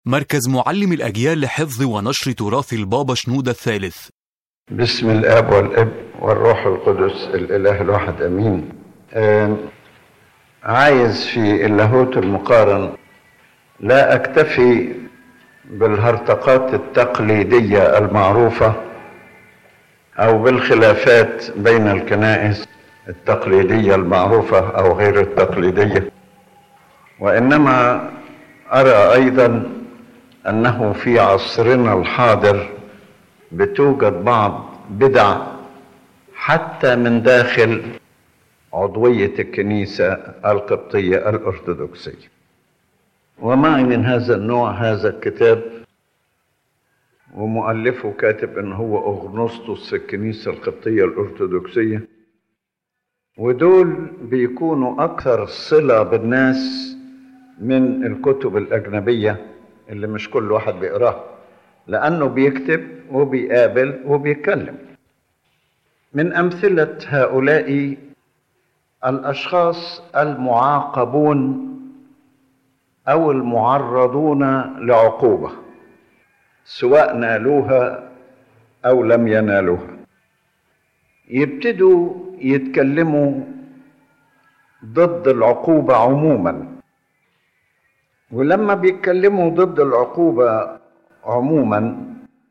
مركز معلم الأجيال لحفظ ونشر تراث البابا شنودة الثالث بسم الاب والاب والروح القدس الاله الواحد امين آم، عايز في اللاهوت المقارن لا اكتفي بالهرطقات التقليديه المعروفه او بالخلافات بين الكنائس التقليديه المعروفه او غير التقليديه وانما ارى ايضا انه في عصرنا الحاضر بتوجد بعض بدع حتى من داخل عضوية الكنيسة القبطية الأرثوذكسية ومعي من هذا النوع هذا الكتاب ومؤلفه كاتب ان هو اغنسطس الكنيسة القبطية الأرثوذكسية ودول بيكونوا أكثر صلة بالناس من الكتب الأجنبية اللي مش كل واحد بيقراها لأنه بيكتب وبيقابل وبيتكلم من أمثلة هؤلاء الأشخاص المعاقبون أو المعرضون لعقوبة سواء نالوها أو لم ينالوها يبتدوا يتكلموا ضد العقوبة عموما ولما بيتكلموا ضد العقوبة عموما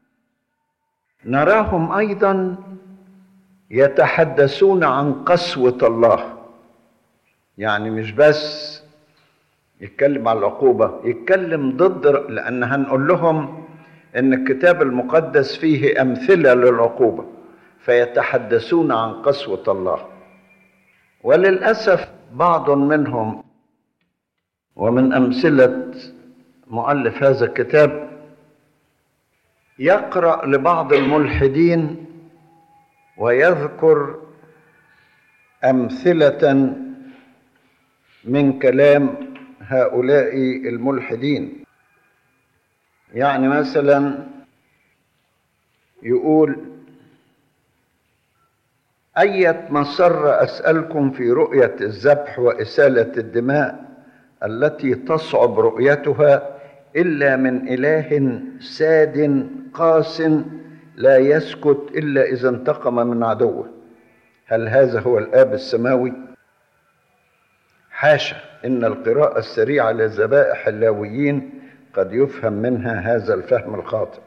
نراهم ايضا يتحدثون عن قسوه الله يعني مش بس يتكلم عن العقوبه يتكلم ضد لان هنقول لهم ان الكتاب المقدس فيه امثله للعقوبه فيتحدثون عن قسوه الله وللاسف بعض منهم ومن امثله مؤلف هذا الكتاب يقرا لبعض الملحدين ويذكر امثله من كلام هؤلاء الملحدين يعني مثلا يقول أية مسر أسألكم في رؤية الذبح وإسالة الدماء التي تصعب رؤيتها إلا من إله ساد قاس لا يسكت إلا إذا انتقم من عدوه هل هذا هو الآب السماوي؟ حاشا إن القراءة السريعة لذبائح اللاويين قد يفهم منها هذا الفهم الخاطئ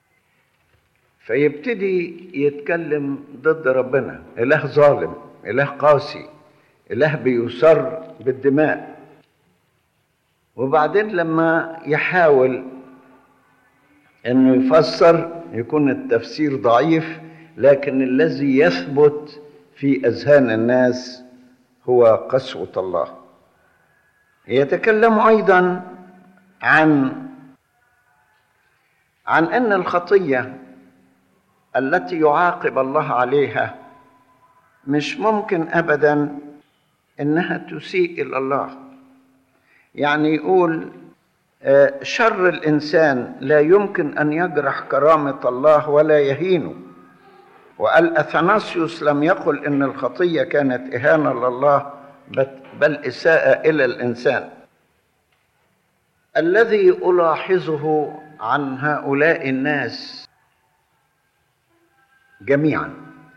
فيبتدي يتكلم ضد ربنا إله ظالم إله قاسي إله بيسر بالدماء وبعدين لما يحاول انه يفسر يكون التفسير ضعيف لكن الذي يثبت في اذهان الناس هو قسوه الله يتكلم ايضا عن عن ان الخطيه التي يعاقب الله عليها مش ممكن ابدا انها تسيء الى الله يعني يقول شر الانسان لا يمكن ان يجرح كرامه الله ولا يهينه وقال اثناسيوس لم يقل ان الخطيه كانت اهانه لله بل اساءه الى الانسان الذي الاحظه عن هؤلاء الناس جميعا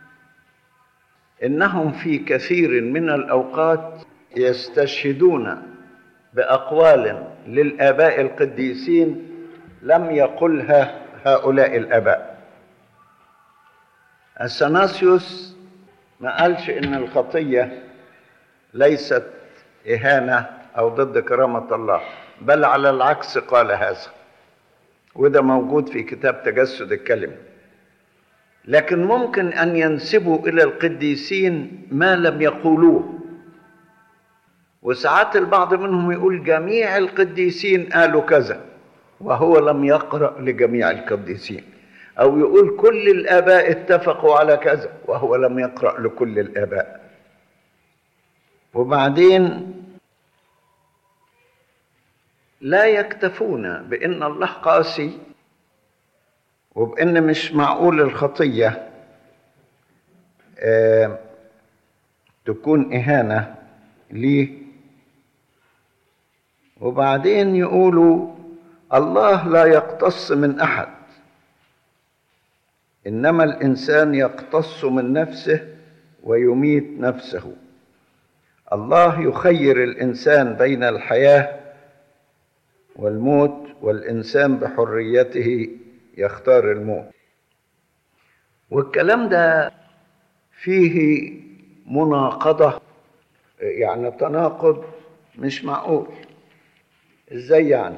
انهم في كثير من الاوقات يستشهدون باقوال للاباء القديسين لم يقلها هؤلاء الاباء اثناسيوس ما قالش ان الخطيه ليست اهانه او ضد كرامه الله بل على العكس قال هذا وده موجود في كتاب تجسد الكلمه لكن ممكن ان ينسبوا الى القديسين ما لم يقولوه وساعات البعض منهم يقول جميع القديسين قالوا كذا وهو لم يقرأ لجميع القديسين أو يقول كل الآباء اتفقوا على كذا وهو لم يقرأ لكل الآباء وبعدين لا يكتفون بأن الله قاسي وبأن مش معقول الخطية آه تكون إهانة ليه وبعدين يقولوا الله لا يقتص من احد انما الانسان يقتص من نفسه ويميت نفسه الله يخير الانسان بين الحياه والموت والانسان بحريته يختار الموت والكلام ده فيه مناقضه يعني تناقض مش معقول ازاي يعني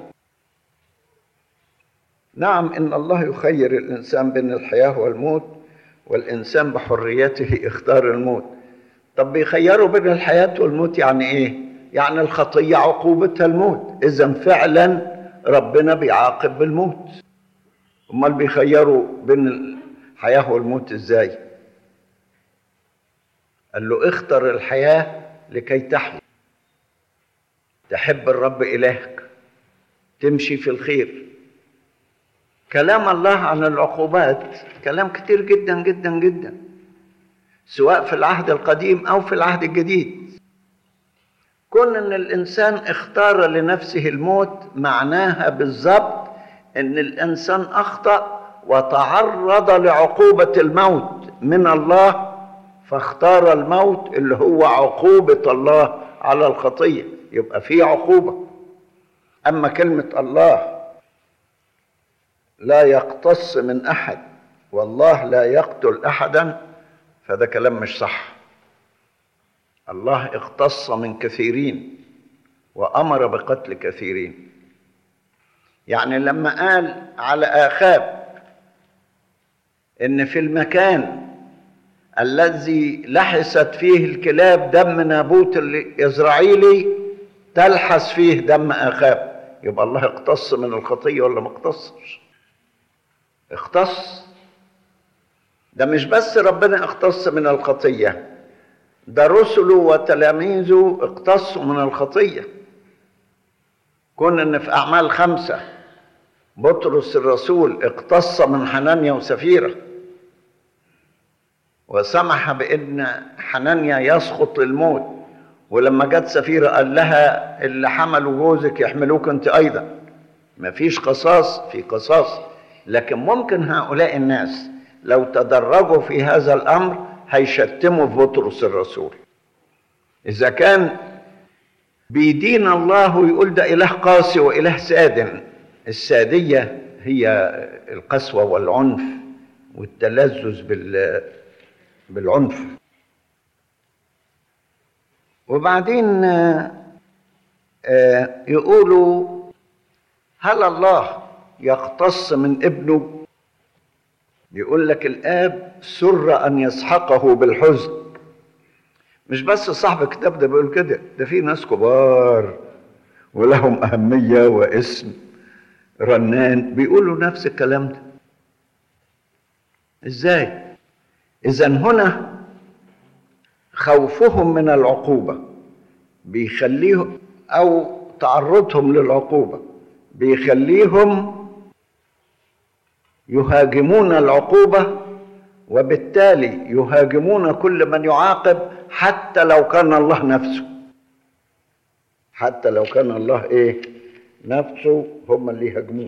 نعم ان الله يخير الانسان بين الحياه والموت والانسان بحريته يختار الموت طب بيخيروا بين الحياه والموت يعني ايه يعني الخطيه عقوبتها الموت اذا فعلا ربنا بيعاقب بالموت امال بيخيروا بين الحياه والموت ازاي قال له اختر الحياه لكي تحيا تحب الرب الهك تمشي في الخير كلام الله عن العقوبات كلام كتير جدا جدا جدا سواء في العهد القديم او في العهد الجديد كون ان الانسان اختار لنفسه الموت معناها بالضبط ان الانسان اخطا وتعرض لعقوبه الموت من الله فاختار الموت اللي هو عقوبه الله على الخطيه يبقى في عقوبه اما كلمه الله لا يقتص من احد والله لا يقتل احدا فده كلام مش صح الله اقتص من كثيرين وامر بقتل كثيرين يعني لما قال على اخاب ان في المكان الذي لحست فيه الكلاب دم نابوت الإسرائيلي تلحس فيه دم أخاب يبقى الله اقتص من الخطية ولا ما اقتصش اختص ده مش بس ربنا اختص من الخطية ده رسله وتلاميذه اقتصوا من الخطية كون ان في أعمال خمسة بطرس الرسول اقتص من حنانيا وسفيره وسمح بان حنانيا يسقط للموت ولما جت سفيره قال لها اللي حملوا جوزك يحملوك انت ايضا مفيش قصاص في قصاص لكن ممكن هؤلاء الناس لو تدرجوا في هذا الامر هيشتموا في بطرس الرسول اذا كان بيدين الله ويقول ده اله قاسي واله ساد الساديه هي القسوه والعنف والتلذذ بال بالعنف وبعدين يقولوا هل الله يقتص من ابنه يقول لك الاب سر ان يسحقه بالحزن مش بس صاحب الكتاب ده بيقول كده ده في ناس كبار ولهم اهميه واسم رنان بيقولوا نفس الكلام ده ازاي اذا هنا خوفهم من العقوبه بيخليهم او تعرضهم للعقوبه بيخليهم يهاجمون العقوبه وبالتالي يهاجمون كل من يعاقب حتى لو كان الله نفسه حتى لو كان الله ايه نفسه هم اللي يهاجموه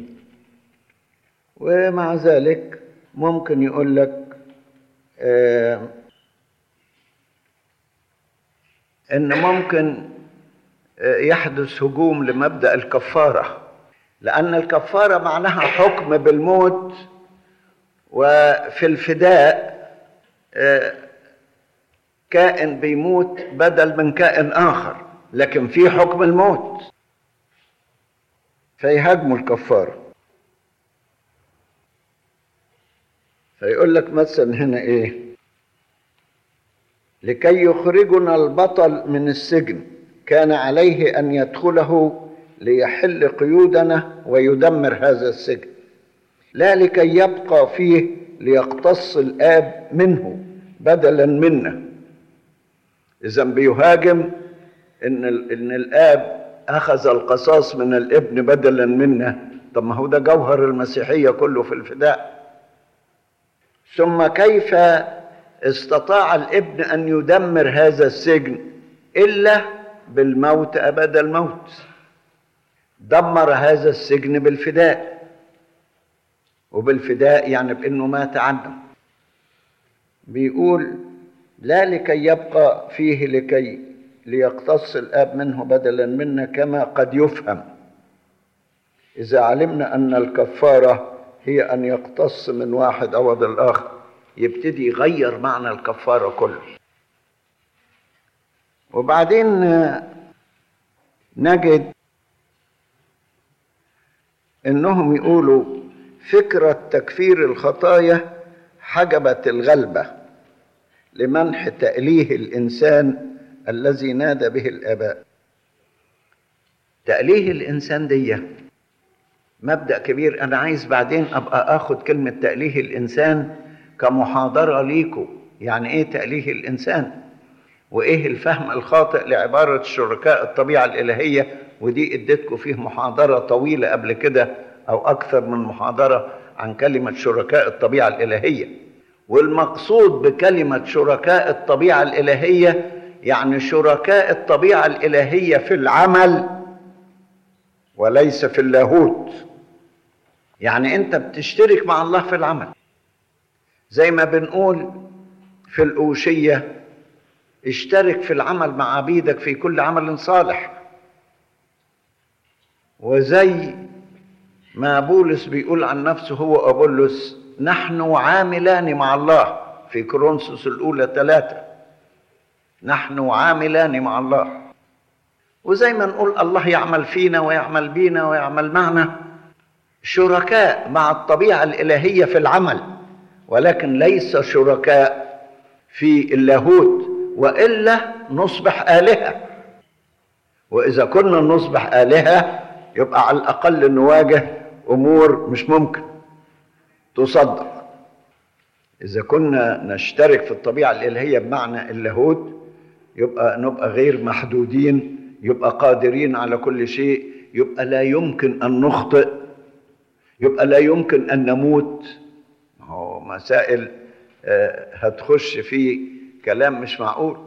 ومع ذلك ممكن يقول لك آه ان ممكن آه يحدث هجوم لمبدا الكفاره لان الكفاره معناها حكم بالموت وفي الفداء آه كائن بيموت بدل من كائن اخر لكن في حكم الموت فيهاجموا الكفاره فيقول لك مثلا هنا ايه لكي يخرجنا البطل من السجن كان عليه ان يدخله ليحل قيودنا ويدمر هذا السجن لا لكي يبقى فيه ليقتص الاب منه بدلا منا اذا بيهاجم ان ان الاب اخذ القصاص من الابن بدلا منا طب ما هو ده جوهر المسيحيه كله في الفداء ثم كيف استطاع الابن ان يدمر هذا السجن الا بالموت ابد الموت دمر هذا السجن بالفداء وبالفداء يعني بانه مات عنه بيقول لا لكي يبقى فيه لكي ليقتص الاب منه بدلا منا كما قد يفهم اذا علمنا ان الكفاره هي ان يقتص من واحد عوض الاخر يبتدي يغير معنى الكفاره كله وبعدين نجد انهم يقولوا فكره تكفير الخطايا حجبت الغلبه لمنح تاليه الانسان الذي نادى به الاباء تاليه الانسان دي مبدا كبير انا عايز بعدين ابقى اخد كلمه تاليه الانسان كمحاضره ليكم يعني ايه تاليه الانسان وايه الفهم الخاطئ لعباره شركاء الطبيعه الالهيه ودي اديتكم فيه محاضره طويله قبل كده او اكثر من محاضره عن كلمه شركاء الطبيعه الالهيه والمقصود بكلمه شركاء الطبيعه الالهيه يعني شركاء الطبيعه الالهيه في العمل وليس في اللاهوت يعني انت بتشترك مع الله في العمل زي ما بنقول في الاوشيه اشترك في العمل مع عبيدك في كل عمل صالح وزي ما بولس بيقول عن نفسه هو أبولس نحن عاملان مع الله في كورنثوس الأولى ثلاثة نحن عاملان مع الله وزي ما نقول الله يعمل فينا ويعمل بينا ويعمل معنا شركاء مع الطبيعة الإلهية في العمل ولكن ليس شركاء في اللاهوت وإلا نصبح آلهة وإذا كنا نصبح آلهة يبقى على الأقل نواجه أمور مش ممكن تصدق إذا كنا نشترك في الطبيعة الإلهية بمعنى اللاهوت يبقى نبقى غير محدودين يبقى قادرين على كل شيء يبقى لا يمكن أن نخطئ يبقى لا يمكن أن نموت هو مسائل هتخش في كلام مش معقول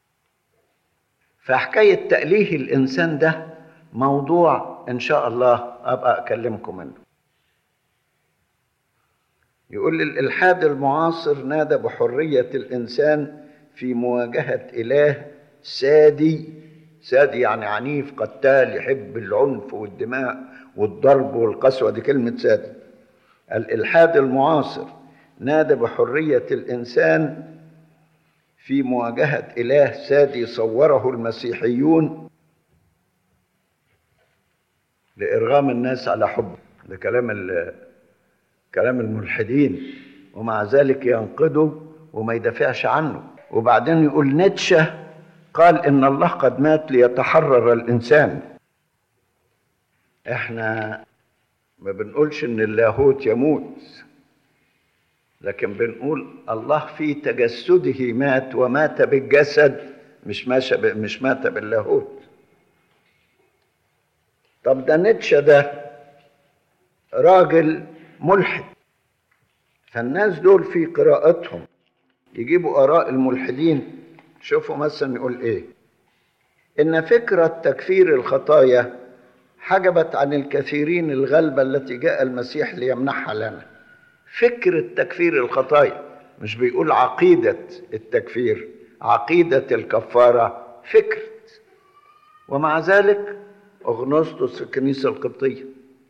فحكاية تأليه الإنسان ده موضوع إن شاء الله أبقى أكلمكم منه يقول الإلحاد المعاصر نادى بحرية الإنسان في مواجهة إله سادي سادي يعني عنيف قتال يحب العنف والدماء والضرب والقسوة دي كلمة سادي الإلحاد المعاصر نادى بحرية الإنسان في مواجهة إله سادي صوره المسيحيون لإرغام الناس على حبه ده كلام كلام الملحدين ومع ذلك ينقده وما يدافعش عنه وبعدين يقول نيتشه قال إن الله قد مات ليتحرر الإنسان احنا ما بنقولش ان اللاهوت يموت لكن بنقول الله في تجسده مات ومات بالجسد مش ماشى مش مات باللاهوت طب ده نيتشه ده راجل ملحد فالناس دول في قراءتهم يجيبوا آراء الملحدين شوفوا مثلا يقول إيه إن فكرة تكفير الخطايا حجبت عن الكثيرين الغلبة التي جاء المسيح ليمنحها لنا فكرة تكفير الخطايا مش بيقول عقيدة التكفير عقيدة الكفارة فكرة ومع ذلك أغنسطس في الكنيسة القبطية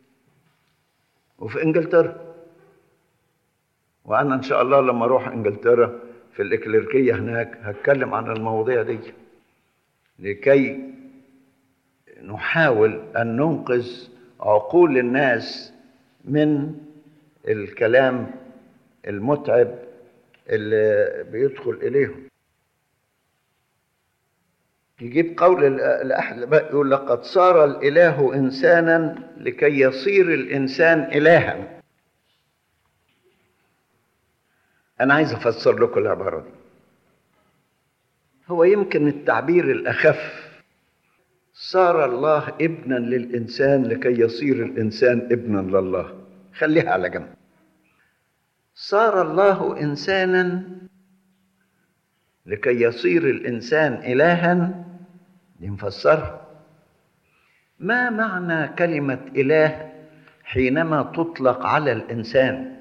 وفي إنجلترا وأنا إن شاء الله لما أروح إنجلترا في الإكليركية هناك هتكلم عن المواضيع دي لكي نحاول أن ننقذ عقول الناس من الكلام المتعب اللي بيدخل إليهم يجيب قول الأحد بقى يقول لقد صار الإله إنسانا لكي يصير الإنسان إلها أنا عايز أفسر لكم العبارة دي هو يمكن التعبير الأخف صار الله ابنا للإنسان لكي يصير الإنسان ابنا لله خليها على جنب صار الله إنسانا لكي يصير الإنسان إلها دي مفسرها ما معنى كلمة إله حينما تطلق على الإنسان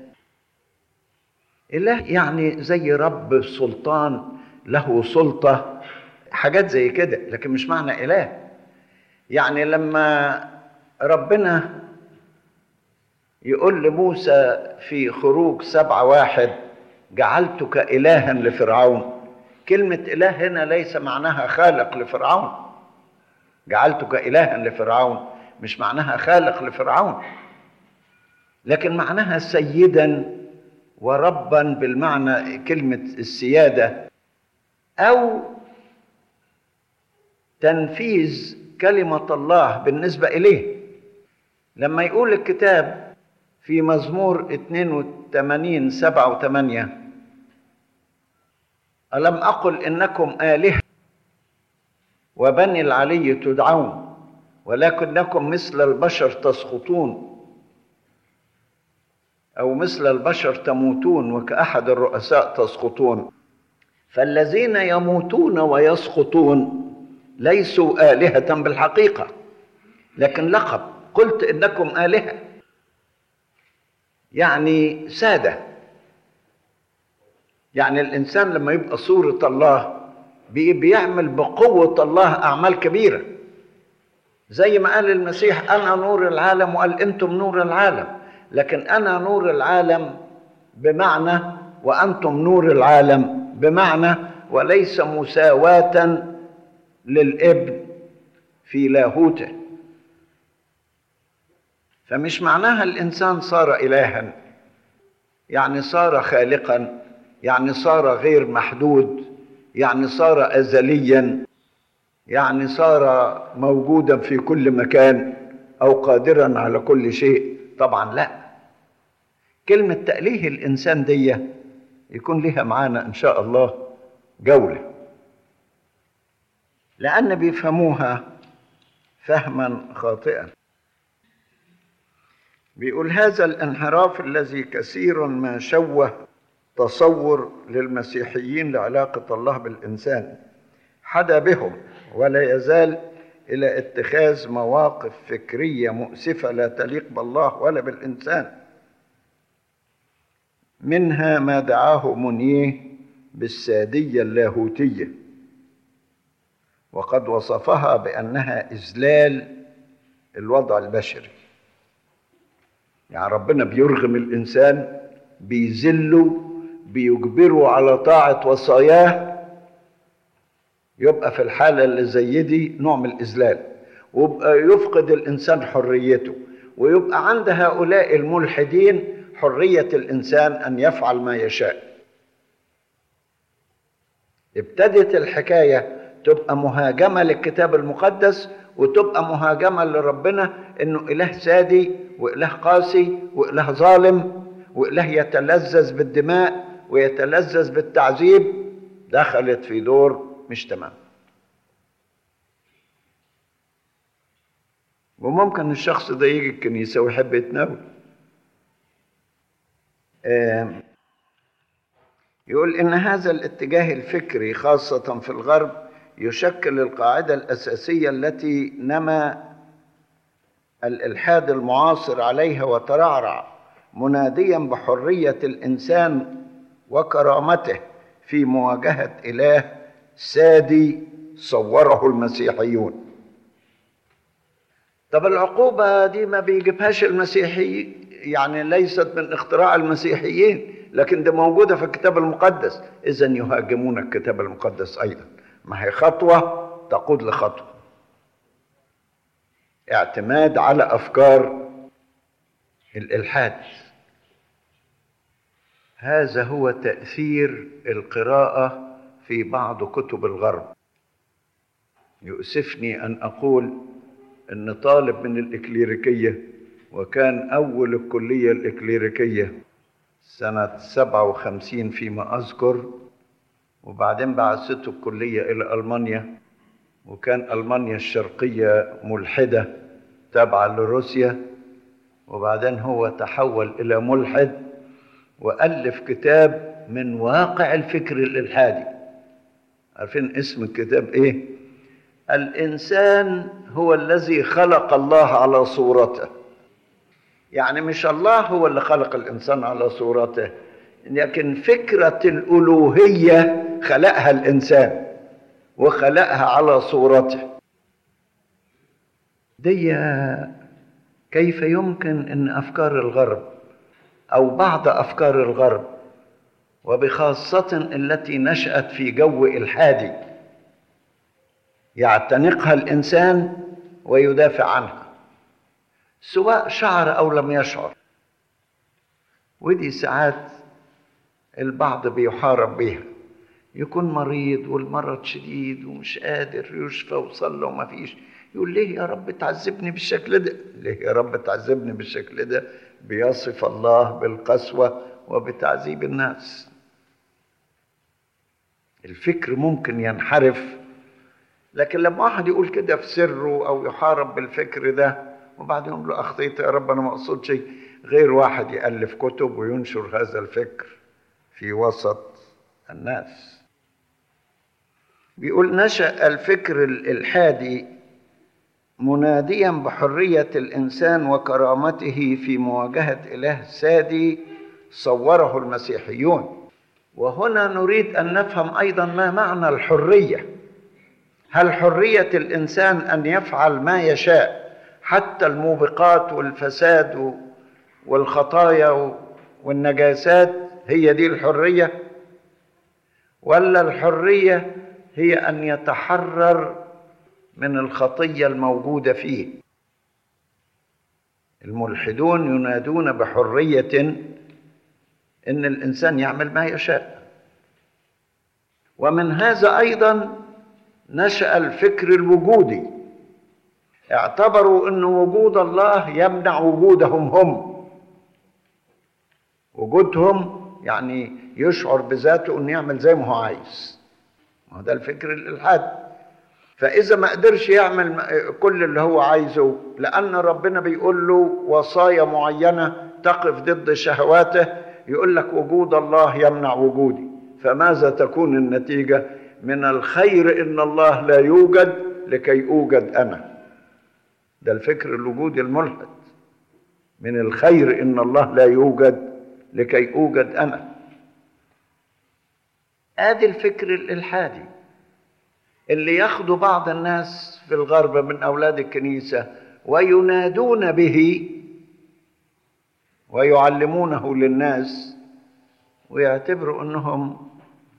إله يعني زي رب سلطان له سلطة حاجات زي كده لكن مش معنى إله يعني لما ربنا يقول لموسى في خروج سبعة واحد جعلتك إلها لفرعون كلمة إله هنا ليس معناها خالق لفرعون جعلتك إلها لفرعون مش معناها خالق لفرعون لكن معناها سيدا وربا بالمعنى كلمة السيادة أو تنفيذ كلمة الله بالنسبة إليه لما يقول الكتاب في مزمور 82 7 و8 ألم أقل إنكم آلهة وبني العلي تدعون ولكنكم مثل البشر تسقطون أو مثل البشر تموتون وكأحد الرؤساء تسقطون فالذين يموتون ويسقطون ليسوا آلهة بالحقيقة لكن لقب قلت إنكم آلهة يعني سادة يعني الإنسان لما يبقى صورة الله بيعمل بقوة الله أعمال كبيرة زي ما قال المسيح أنا نور العالم وقال أنتم نور العالم لكن أنا نور العالم بمعنى وأنتم نور العالم بمعنى وليس مساواة للابن في لاهوته فمش معناها الإنسان صار إلها يعني صار خالقا يعني صار غير محدود يعني صار أزليا يعني صار موجودا في كل مكان أو قادرا على كل شيء طبعا لا كلمة تأليه الإنسان دي يكون لها معانا إن شاء الله جولة لأن بيفهموها فهما خاطئا بيقول هذا الانحراف الذي كثير ما شوه تصور للمسيحيين لعلاقة الله بالإنسان حدا بهم ولا يزال إلى اتخاذ مواقف فكرية مؤسفة لا تليق بالله ولا بالإنسان منها ما دعاه منيه بالسادية اللاهوتية وقد وصفها بأنها إذلال الوضع البشري يعني ربنا بيرغم الإنسان بيذله بيجبره على طاعة وصاياه يبقى في الحالة اللي زي دي نوع من الإذلال ويبقى يفقد الإنسان حريته ويبقى عند هؤلاء الملحدين حرية الإنسان أن يفعل ما يشاء ابتدت الحكاية تبقى مهاجمة للكتاب المقدس وتبقى مهاجمة لربنا إنه إله سادي وإله قاسي وإله ظالم وإله يتلذذ بالدماء ويتلذذ بالتعذيب دخلت في دور مش تمام وممكن الشخص ده يجي الكنيسة ويحب يتناول يقول إن هذا الاتجاه الفكري خاصة في الغرب يشكل القاعدة الأساسية التي نما الإلحاد المعاصر عليها وترعرع مناديا بحرية الإنسان وكرامته في مواجهة إله سادي صوره المسيحيون طب العقوبة دي ما بيجيبهاش المسيحي يعني ليست من اختراع المسيحيين لكن دي موجودة في الكتاب المقدس إذا يهاجمون الكتاب المقدس أيضا ما هي خطوة تقود لخطوة اعتماد على أفكار الإلحاد هذا هو تأثير القراءة في بعض كتب الغرب يؤسفني أن أقول أن طالب من الإكليريكية وكان أول الكلية الإكليريكية سنة سبعة وخمسين فيما أذكر وبعدين بعثته الكلية إلى ألمانيا وكان ألمانيا الشرقية ملحدة تابعة لروسيا وبعدين هو تحول إلى ملحد وألف كتاب من واقع الفكر الإلحادي عارفين اسم الكتاب إيه؟ الانسان هو الذي خلق الله على صورته يعني مش الله هو اللي خلق الانسان على صورته لكن فكره الالوهيه خلقها الانسان وخلقها على صورته دي كيف يمكن ان افكار الغرب او بعض افكار الغرب وبخاصه التي نشات في جو الحادي يعتنقها الانسان ويدافع عنها سواء شعر او لم يشعر ودي ساعات البعض بيحارب بيها يكون مريض والمرض شديد ومش قادر يشفى وصلى وما فيش يقول ليه يا رب تعذبني بالشكل ده ليه يا رب تعذبني بالشكل ده بيصف الله بالقسوة وبتعذيب الناس الفكر ممكن ينحرف لكن لما واحد يقول كده في سره او يحارب بالفكر ده وبعدين يقول له اخطيت يا رب انا ما اقصدش غير واحد يالف كتب وينشر هذا الفكر في وسط الناس بيقول نشا الفكر الالحادي مناديا بحريه الانسان وكرامته في مواجهه اله سادي صوره المسيحيون وهنا نريد ان نفهم ايضا ما معنى الحريه هل حريه الانسان ان يفعل ما يشاء حتى الموبقات والفساد والخطايا والنجاسات هي دي الحريه ولا الحريه هي ان يتحرر من الخطيه الموجوده فيه الملحدون ينادون بحريه ان الانسان يعمل ما يشاء ومن هذا ايضا نشا الفكر الوجودي اعتبروا ان وجود الله يمنع وجودهم هم وجودهم يعني يشعر بذاته انه يعمل زي ما هو عايز ما ده الفكر الالحاد فاذا ما قدرش يعمل كل اللي هو عايزه لان ربنا بيقول له وصايا معينه تقف ضد شهواته يقول لك وجود الله يمنع وجودي فماذا تكون النتيجه من الخير ان الله لا يوجد لكي اوجد انا ده الفكر الوجودي الملحد من الخير ان الله لا يوجد لكي اوجد انا ادي الفكر الالحادي اللي ياخدوا بعض الناس في الغرب من اولاد الكنيسه وينادون به ويعلمونه للناس ويعتبروا انهم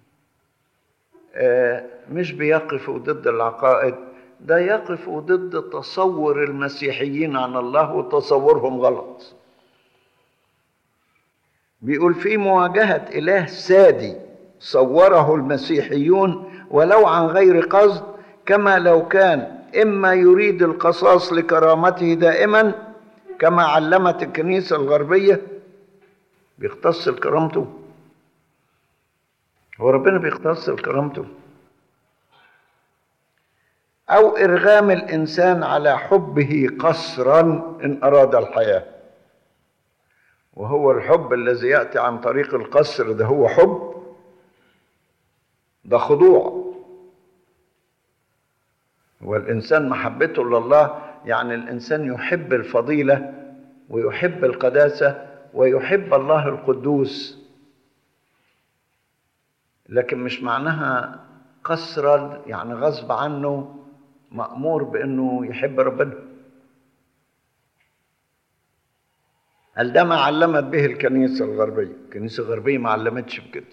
مش بيقفوا ضد العقائد ده يقفوا ضد تصور المسيحيين عن الله وتصورهم غلط بيقول في مواجهة إله سادي صوره المسيحيون ولو عن غير قصد كما لو كان إما يريد القصاص لكرامته دائما كما علمت الكنيسة الغربية بيختص كرامته هو ربنا بيختص كرامته أو إرغام الإنسان على حبه قصرا إن أراد الحياة وهو الحب الذي يأتي عن طريق القصر ده هو حب ده خضوع والإنسان محبته لله يعني الإنسان يحب الفضيلة ويحب القداسة ويحب الله القدوس لكن مش معناها قصرا يعني غصب عنه مأمور بأنه يحب ربنا هل ده ما علمت به الكنيسة الغربية الكنيسة الغربية ما علمتش بكده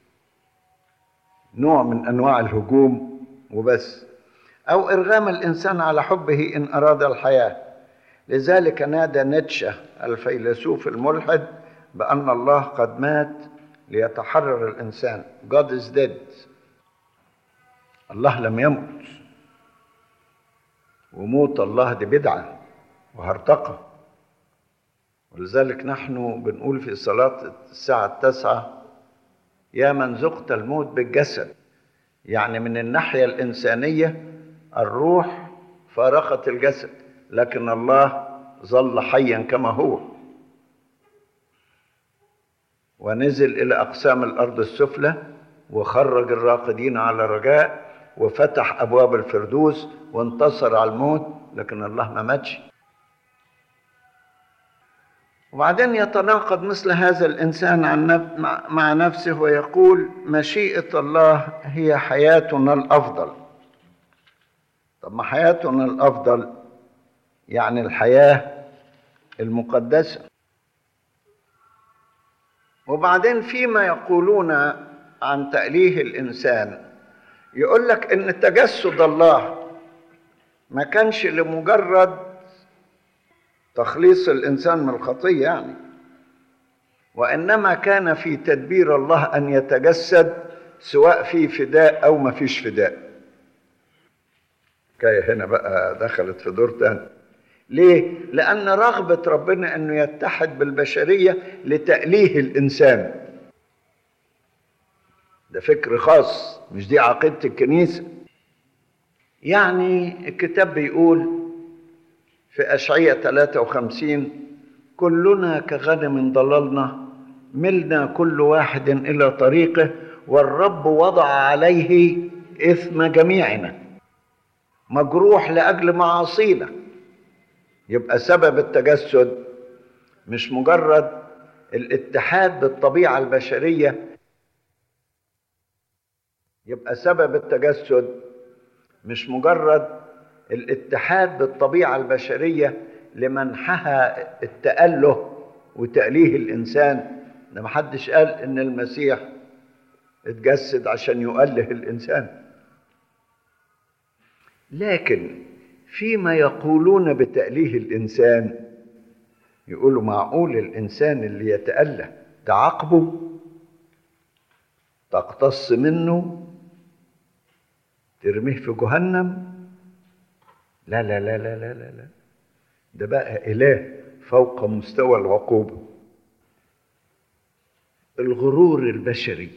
نوع من أنواع الهجوم وبس أو إرغام الإنسان على حبه إن أراد الحياة لذلك نادى نيتشه الفيلسوف الملحد بأن الله قد مات ليتحرر الإنسان God is dead الله لم يمت وموت الله دي بدعة وهرطقة ولذلك نحن بنقول في صلاة الساعة التاسعة يا من ذقت الموت بالجسد يعني من الناحية الإنسانية الروح فارقت الجسد لكن الله ظل حيا كما هو ونزل إلى أقسام الأرض السفلى وخرج الراقدين على رجاء وفتح ابواب الفردوس وانتصر على الموت لكن الله ما ماتش وبعدين يتناقض مثل هذا الانسان عن نف... مع نفسه ويقول مشيئه الله هي حياتنا الافضل طب ما حياتنا الافضل يعني الحياه المقدسه وبعدين فيما يقولون عن تأليه الإنسان يقول لك إن تجسد الله ما كانش لمجرد تخليص الإنسان من الخطية يعني وإنما كان في تدبير الله أن يتجسد سواء في فداء أو ما فيش فداء كاية هنا بقى دخلت في دور تاني ليه؟ لأن رغبة ربنا أنه يتحد بالبشرية لتأليه الإنسان ده فكر خاص مش دي عقيدة الكنيسة يعني الكتاب بيقول في أشعية 53 كلنا كغنم ضللنا ملنا كل واحد إلى طريقه والرب وضع عليه إثم جميعنا مجروح لأجل معاصينا يبقى سبب التجسد مش مجرد الاتحاد بالطبيعة البشرية يبقى سبب التجسد مش مجرد الاتحاد بالطبيعة البشرية لمنحها التأله وتأليه الإنسان ده محدش قال إن المسيح اتجسد عشان يؤله الإنسان لكن فيما يقولون بتأليه الإنسان يقولوا معقول الإنسان اللي يتأله تعاقبه تقتص منه ترميه في جهنم لا لا لا لا لا لا, لا. ده بقى إله فوق مستوى العقوبة الغرور البشري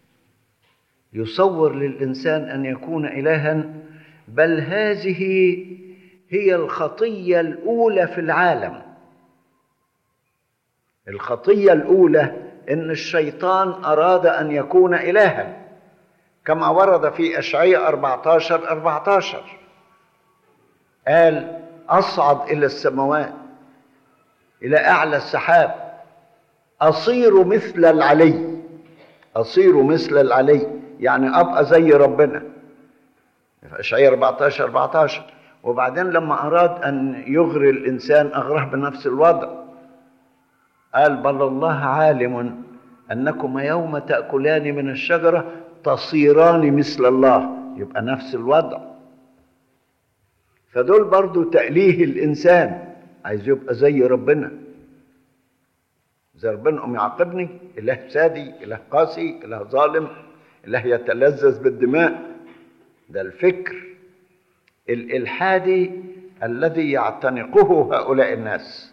يصور للإنسان أن يكون إلها بل هذه هي الخطية الأولى في العالم الخطية الأولى إن الشيطان أراد أن يكون إلها كما ورد في أشعية 14 14 قال أصعد إلى السماوات إلى أعلى السحاب أصير مثل العلي أصير مثل العلي يعني أبقى زي ربنا في أشعية 14 14 وبعدين لما أراد أن يغري الإنسان أغراه بنفس الوضع قال بل الله عالم أنكما يوم تأكلان من الشجرة تصيران مثل الله يبقى نفس الوضع فدول برضو تأليه الإنسان عايز يبقى زي ربنا زي ربنا أم يعاقبني إله سادي إله قاسي إله ظالم إله يتلذذ بالدماء ده الفكر الإلحادي الذي يعتنقه هؤلاء الناس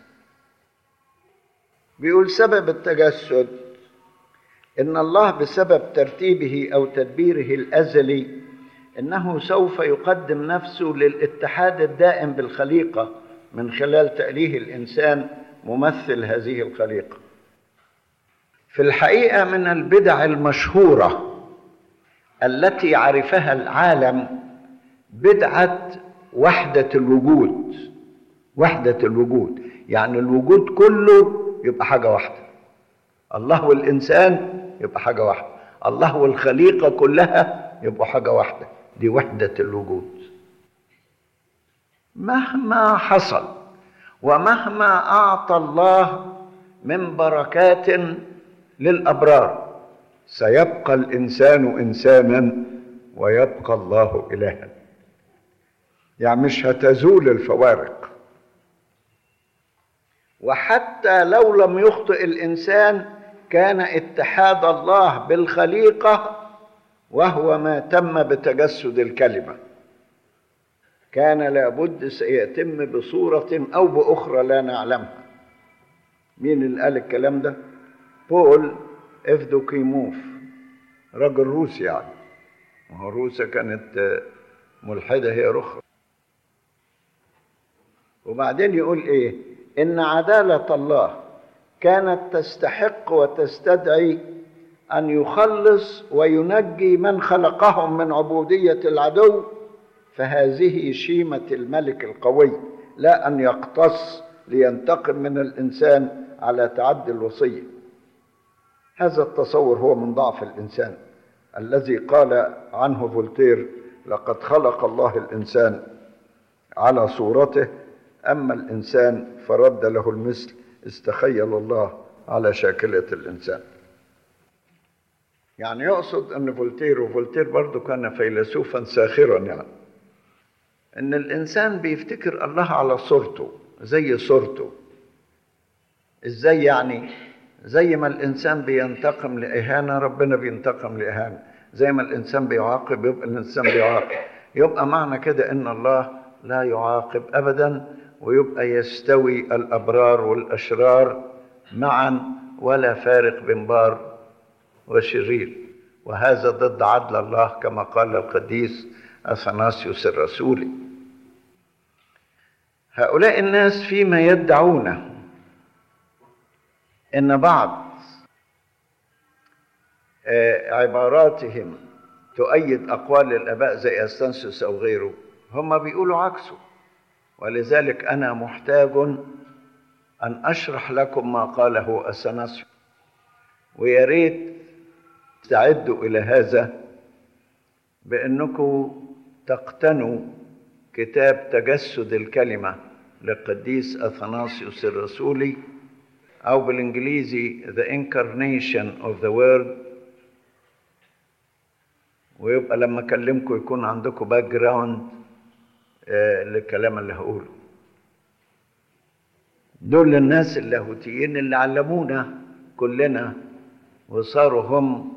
بيقول سبب التجسد ان الله بسبب ترتيبه او تدبيره الازلي انه سوف يقدم نفسه للاتحاد الدائم بالخليقه من خلال تاليه الانسان ممثل هذه الخليقه في الحقيقه من البدع المشهوره التي عرفها العالم بدعه وحده الوجود وحده الوجود يعني الوجود كله يبقى حاجه واحده الله والإنسان يبقى حاجة واحدة الله والخليقة كلها يبقوا حاجة واحدة دي وحدة الوجود مهما حصل ومهما أعطى الله من بركات للأبرار سيبقى الإنسان إنسانا ويبقى الله إلها يعني مش هتزول الفوارق وحتى لو لم يخطئ الإنسان كان اتحاد الله بالخليقه وهو ما تم بتجسد الكلمه كان لابد سيتم بصوره او باخرى لا نعلمها مين اللي قال الكلام ده بول افدوكيموف راجل روسي يعني وهو روسيا كانت ملحده هي رخرة وبعدين يقول ايه ان عداله الله كانت تستحق وتستدعي ان يخلص وينجي من خلقهم من عبوديه العدو فهذه شيمه الملك القوي لا ان يقتص لينتقم من الانسان على تعدي الوصيه هذا التصور هو من ضعف الانسان الذي قال عنه فولتير لقد خلق الله الانسان على صورته اما الانسان فرد له المثل استخيل الله على شاكله الانسان يعني يقصد ان فولتير وفولتير برضه كان فيلسوفا ساخرا يعني ان الانسان بيفتكر الله على صورته زي صورته ازاي يعني زي ما الانسان بينتقم لاهانه ربنا بينتقم لاهانه زي ما الانسان بيعاقب يبقى الانسان بيعاقب يبقى معنى كده ان الله لا يعاقب ابدا ويبقى يستوي الابرار والاشرار معا ولا فارق بين بار وشرير وهذا ضد عدل الله كما قال القديس اثناسيوس الرسولي هؤلاء الناس فيما يدعون ان بعض عباراتهم تؤيد اقوال الاباء زي استنسوس او غيره هم بيقولوا عكسه ولذلك انا محتاج ان اشرح لكم ما قاله اثناسيوس ويا ريت تستعدوا الى هذا بانكم تقتنوا كتاب تجسد الكلمه للقديس اثناسيوس الرسولي او بالانجليزي The Incarnation of the Word ويبقى لما اكلمكم يكون عندكم باك جراوند للكلام اللي هقوله دول الناس اللاهوتيين اللي علمونا كلنا وصاروا هم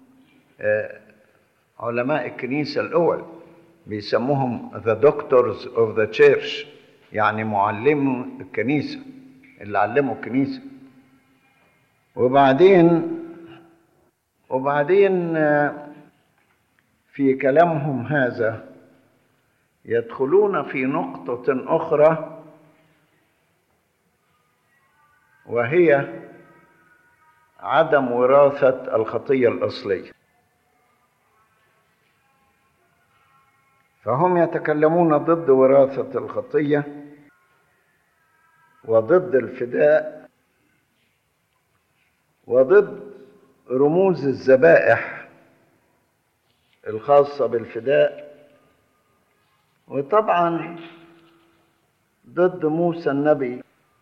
علماء الكنيسة الأول بيسموهم the doctors of the church يعني معلمو الكنيسة اللي علموا الكنيسة وبعدين وبعدين في كلامهم هذا يدخلون في نقطة أخرى وهي عدم وراثة الخطية الأصلية فهم يتكلمون ضد وراثة الخطية وضد الفداء وضد رموز الذبائح الخاصة بالفداء وطبعا ضد موسى النبي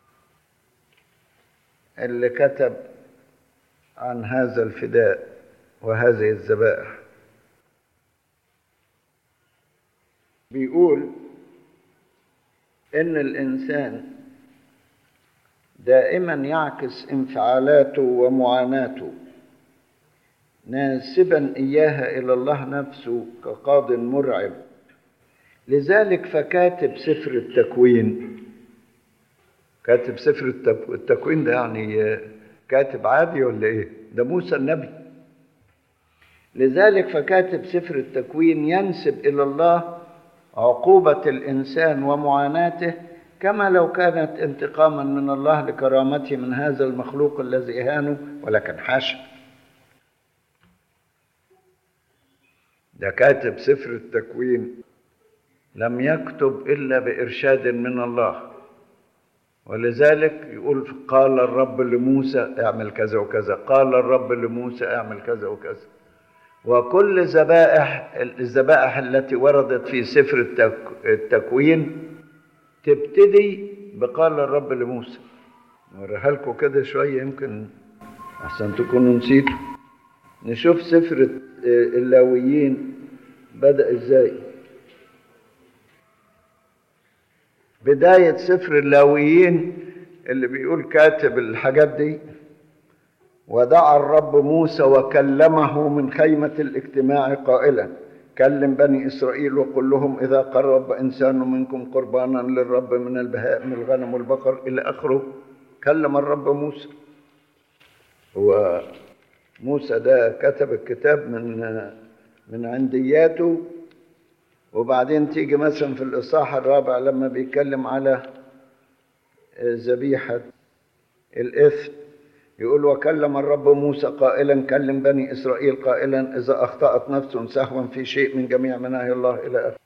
اللي كتب عن هذا الفداء وهذه الذبائح بيقول ان الانسان دائما يعكس انفعالاته ومعاناته ناسبا اياها الى الله نفسه كقاض مرعب لذلك فكاتب سفر التكوين كاتب سفر التكوين ده يعني كاتب عادي ولا ايه ده موسى النبي لذلك فكاتب سفر التكوين ينسب الى الله عقوبه الانسان ومعاناته كما لو كانت انتقاما من الله لكرامته من هذا المخلوق الذي اهانه ولكن حاشا ده كاتب سفر التكوين لم يكتب الا بارشاد من الله ولذلك يقول قال الرب لموسى اعمل كذا وكذا قال الرب لموسى اعمل كذا وكذا وكل ذبائح الذبائح التي وردت في سفر التكوين تبتدي بقال الرب لموسى نوريها لكم كده شويه يمكن احسن تكونوا نسيتوا نشوف سفر اللاويين بدا ازاي بدايه سفر اللاويين اللي بيقول كاتب الحاجات دي ودعا الرب موسى وكلمه من خيمه الاجتماع قائلا كلم بني إسرائيل وقل لهم إذا قرب إنسان منكم قربانا للرب من البهائم الغنم والبقر إلى آخره كلم الرب موسى وموسى ده كتب الكتاب من من عندياته وبعدين تيجي مثلا في الإصحاح الرابع لما بيتكلم على ذبيحة الإثم يقول وكلم الرب موسى قائلا كلم بني إسرائيل قائلا إذا أخطأت نفس سهوا في شيء من جميع مناهي الله إلى آخره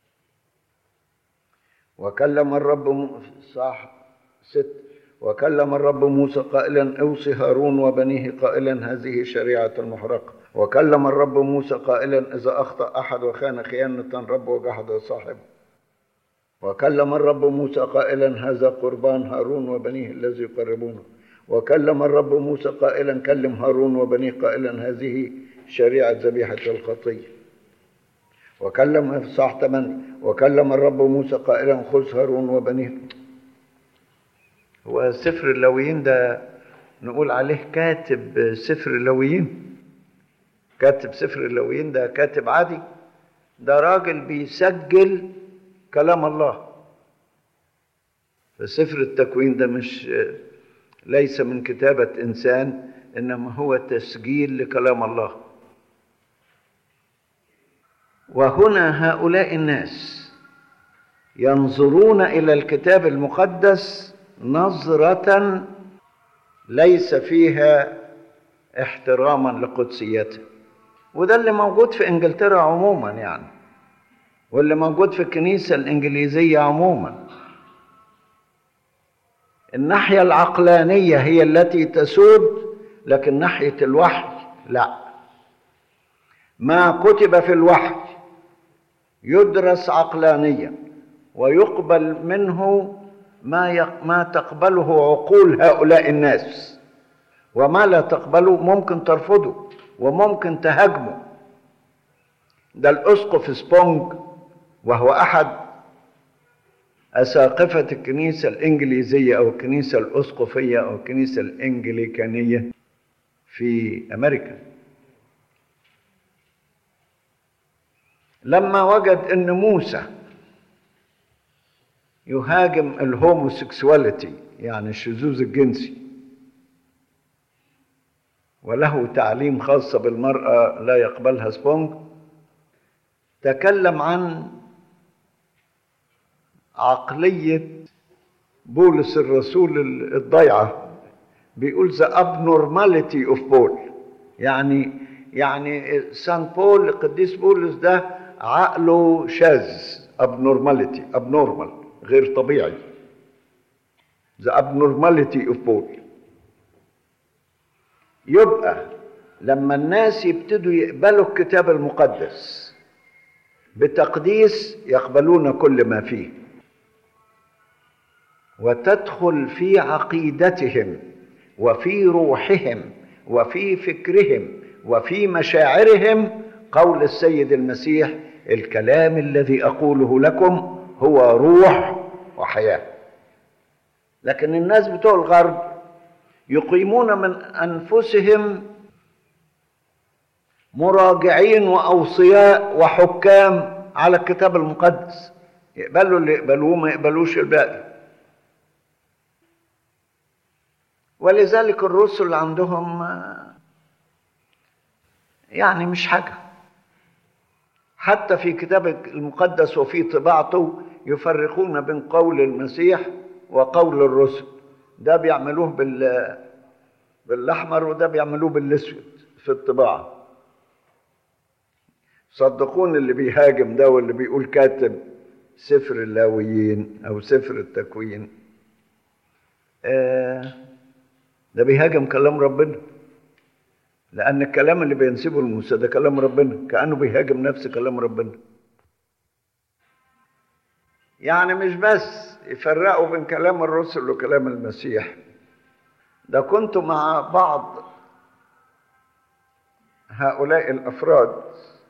وكلم الرب م... صح ست وكلم الرب موسى قائلا اوصي هارون وبنيه قائلا هذه شريعة المحرقة وكلم الرب موسى قائلا إذا أخطأ أحد وخان خيانة رب وجحد صاحبه وكلم الرب موسى قائلا هذا قربان هارون وبنيه الذي يقربونه وكلم الرب موسى قائلا كلم هارون وبنيه قائلا هذه شريعة ذبيحة الخطية وكلم صح 8 وكلم الرب موسى قائلا خذ هارون وبنيه هو سفر اللويين ده نقول عليه كاتب سفر اللويين كاتب سفر اللويين ده كاتب عادي ده راجل بيسجل كلام الله فسفر التكوين ده مش ليس من كتابة إنسان إنما هو تسجيل لكلام الله وهنا هؤلاء الناس ينظرون إلى الكتاب المقدس نظرة ليس فيها احتراما لقدسيته وده اللي موجود في انجلترا عموما يعني واللي موجود في الكنيسة الإنجليزية عموما الناحية العقلانية هي التي تسود لكن ناحية الوحي لا ما كتب في الوحي يدرس عقلانيا ويقبل منه ما ما تقبله عقول هؤلاء الناس وما لا تقبله ممكن ترفضه وممكن تهاجمه ده الاسقف سبونج وهو احد اساقفه الكنيسه الانجليزيه او الكنيسه الاسقفيه او الكنيسه الانجليكانيه في امريكا لما وجد ان موسى يهاجم الهوموسيكسواليتي يعني الشذوذ الجنسي وله تعليم خاصة بالمرأة لا يقبلها سبونج تكلم عن عقلية بولس الرسول الضيعة بيقول the abnormality of Paul يعني يعني سان بول القديس بولس ده عقله شاذ abnormality abnormal غير طبيعي the abnormality of Paul يبقى لما الناس يبتدوا يقبلوا الكتاب المقدس بتقديس يقبلون كل ما فيه وتدخل في عقيدتهم وفي روحهم وفي فكرهم وفي مشاعرهم قول السيد المسيح الكلام الذي اقوله لكم هو روح وحياه لكن الناس بتوع الغرب يقيمون من انفسهم مراجعين واوصياء وحكام على الكتاب المقدس يقبلوا اللي يقبلوه ما يقبلوش الباقي ولذلك الرسل عندهم يعني مش حاجه حتى في كتاب المقدس وفي طباعته يفرقون بين قول المسيح وقول الرسل ده بيعملوه بال بالاحمر وده بيعملوه بالاسود في الطباعه صدقون اللي بيهاجم ده واللي بيقول كاتب سفر اللاويين او سفر التكوين آه ده بيهاجم كلام ربنا لان الكلام اللي بينسبه لموسى ده كلام ربنا كانه بيهاجم نفس كلام ربنا يعني مش بس يفرقوا بين كلام الرسل وكلام المسيح ده كنت مع بعض هؤلاء الافراد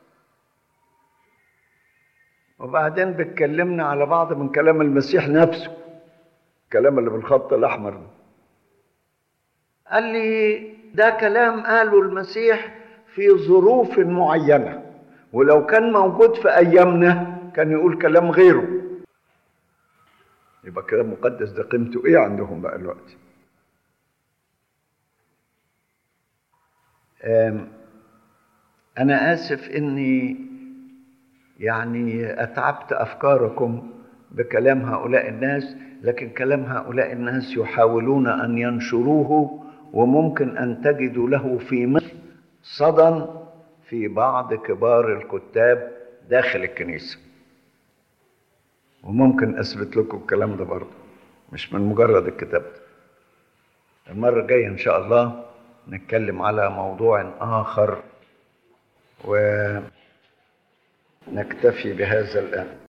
وبعدين بتكلمنا على بعض من كلام المسيح نفسه الكلام اللي بالخط الاحمر ده قال لي ده كلام قاله المسيح في ظروف معينه ولو كان موجود في ايامنا كان يقول كلام غيره يبقى كلام مقدس ده قيمته ايه عندهم بقى الوقت انا اسف اني يعني اتعبت افكاركم بكلام هؤلاء الناس لكن كلام هؤلاء الناس يحاولون ان ينشروه وممكن أن تجدوا له في مصر صدى في بعض كبار الكتاب داخل الكنيسة وممكن أثبت لكم الكلام ده برضه مش من مجرد الكتاب ده المرة الجاية إن شاء الله نتكلم على موضوع آخر ونكتفي بهذا الآن